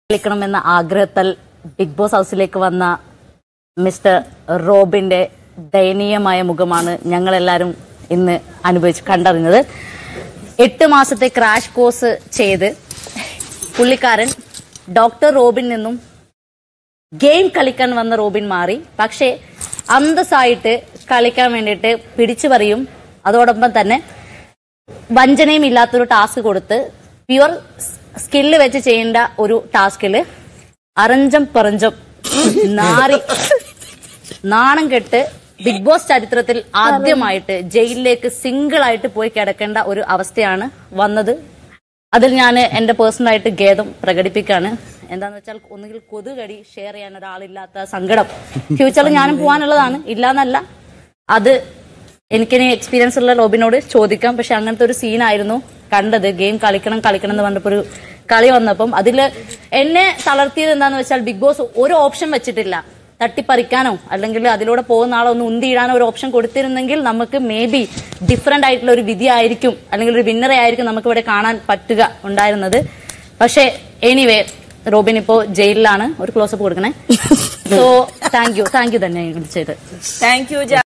കളിക്കണമെന്ന ആഗ്രഹത്താൽ big boss ഹൗസിലേക്ക് വന്ന mister റോബിന്റെ ദയനീയമായ മുഖമാണ് ഞങ്ങളെല്ലാരും ഇന്ന് അനുഭവിച്ച് കണ്ടറിഞ്ഞത് എട്ട് മാസത്തെ ക്രാഷ് കോഴ്സ് ചെയ്ത് പുള്ളിക്കാരൻ ഡോക്ടർ റോബിൻ നിന്നും ഗെയിം കളിക്കാൻ വന്ന റോബിൻ മാറി പക്ഷേ അന്തസ്സായിട്ട് കളിക്കാൻ വേണ്ടിയിട്ട് പിടിച്ചു പറയും അതോടൊപ്പം തന്നെ വഞ്ചനയും ഇല്ലാത്തൊരു ടാസ്ക് കൊടുത്ത് പ്യുവർ സ്കില്ല് വെച്ച് ചെയ്യേണ്ട ഒരു ടാസ്കില് അറഞ്ചം പറഞ്ചം നാറി നാണം കെട്ട് ബിഗ് ബോസ് ചരിത്രത്തിൽ ആദ്യമായിട്ട് ജയിലിലേക്ക് സിംഗിൾ ആയിട്ട് പോയി കിടക്കേണ്ട ഒരു അവസ്ഥയാണ് വന്നത് അതിൽ ഞാൻ എന്റെ പേഴ്സണൽ ആയിട്ട് ഖേദം പ്രകടിപ്പിക്കാണ് എന്താന്ന് വെച്ചാൽ ഒന്നുകിൽ കൊതുകടി ഷെയർ ചെയ്യാൻ ഒരാളില്ലാത്ത സങ്കടം ഫ്യൂച്ചറിൽ ഞാനും പോകാനുള്ളതാണ് ഇല്ലാന്നല്ല അത് എനിക്കിനി എക്സ്പീരിയൻസ് ഉള്ള റോബിനോട് ചോദിക്കാം പക്ഷെ അങ്ങനത്തെ ഒരു സീനായിരുന്നു കണ്ടത് ഗെയിം കളിക്കണം കളിക്കണം എന്ന് പറഞ്ഞപ്പോ ഒരു കളി വന്നപ്പം അതിൽ എന്നെ തളർത്തിയത് എന്താന്ന് വെച്ചാൽ ബിഗ് ബോസ് ഒരു ഓപ്ഷൻ വെച്ചിട്ടില്ല തട്ടിപ്പറിക്കാനോ അല്ലെങ്കിൽ അതിലൂടെ പോകുന്ന ആളെ ഒന്ന് ഉന്തിയിടാനോ ഒരു ഓപ്ഷൻ കൊടുത്തിരുന്നെങ്കിൽ നമുക്ക് മേ ബി ഡിഫറെന്റ് ആയിട്ടുള്ള ഒരു വിധി ആയിരിക്കും അല്ലെങ്കിൽ ഒരു വിന്നറെ ആയിരിക്കും നമുക്ക് ഇവിടെ കാണാൻ പറ്റുക ഉണ്ടായിരുന്നത് പക്ഷേ എനിവേ റോബിൻ ഇപ്പോ ജയിലിലാണ് ഒരു ക്ലോസപ്പ് കൊടുക്കണേ so thank you thank you തന്നെ വിളിച്ചത് താങ്ക് യു